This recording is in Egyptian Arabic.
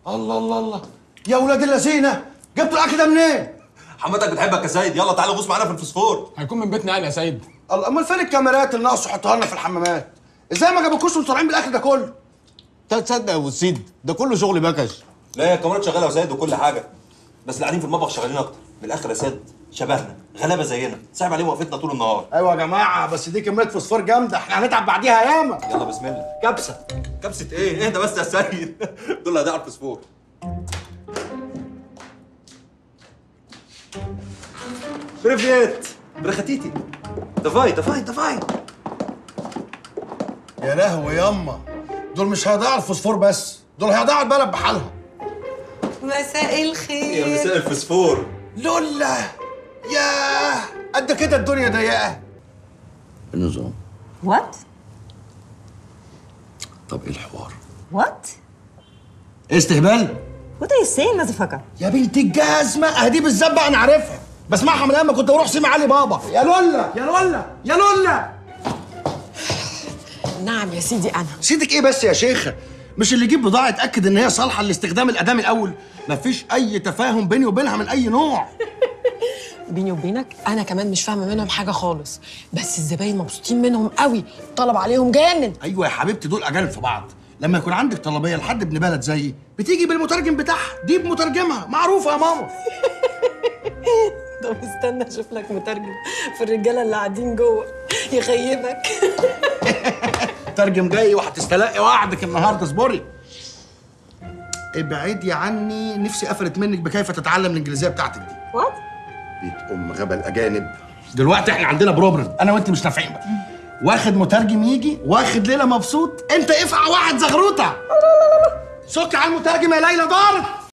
الله الله الله يا ولاد اللذينه جبتوا الاكل ده منين؟ حماتك بتحبك يا سيد يلا تعالى غوص معانا في الفوسفور هيكون من بيتنا يعني يا سيد الله امال فين الكاميرات اللي ناقصوا يحطوها لنا في الحمامات؟ ازاي ما جابوكوش وانتوا طالعين بالاكل ده كله؟ تصدق يا ابو سيد ده كله شغل بكش لا يا الكاميرات شغاله يا سيد وكل حاجه بس اللي قاعدين في المطبخ شغالين اكتر من الاخر يا سيد شبهنا غلابه زينا صعب عليهم وقفتنا طول النهار ايوه يا جماعه بس دي كميه فوسفور جامده احنا هنتعب بعديها ياما يلا بسم الله كبسه كبسه ايه اهدى بس يا سيد دول اللي هيضيعوا الفوسفور بريفيت برختيتي دافاي دافاي دافاي يا لهوي ياما دول مش هيضيعوا الفوسفور بس دول هيضيعوا البلد بحالها مساء يا الخير مساء الفوسفور لولا ياه قد كده الدنيا ضيقه النظام وات طب ايه الحوار وات استهبال وات ار يو سينج مذفكر يا بنت الجزمه اهدي بالذات بقى انا عارفها بسمعها من ايام ما كنت بروح سيما علي بابا يا لولا يا لولا يا لولا نعم يا سيدي انا سيدك ايه بس يا شيخه مش اللي يجيب بضاعه اتاكد ان هي صالحه لاستخدام الادام الاول مفيش اي تفاهم بيني وبينها من اي نوع بيني وبينك انا كمان مش فاهمه منهم حاجه خالص بس الزباين مبسوطين منهم قوي طلب عليهم جامد ايوه يا حبيبتي دول اجانب في بعض لما يكون عندك طلبيه لحد ابن بلد زيي بتيجي بالمترجم بتاعها دي بمترجمها معروفه يا ماما طب استنى اشوف لك مترجم في الرجاله اللي قاعدين جوه يخيبك ترجم جاي وهتستلقي وعدك النهارده اصبري ابعدي عني نفسي قفلت منك بكيف تتعلم الانجليزيه بتاعتك دي وات بيت ام غبا الاجانب دلوقتي احنا عندنا بروبلم انا وانت مش نافعين بقى واخد مترجم يجي واخد ليله مبسوط انت افقع واحد زغروطه سك على المترجم يا ليلى دارت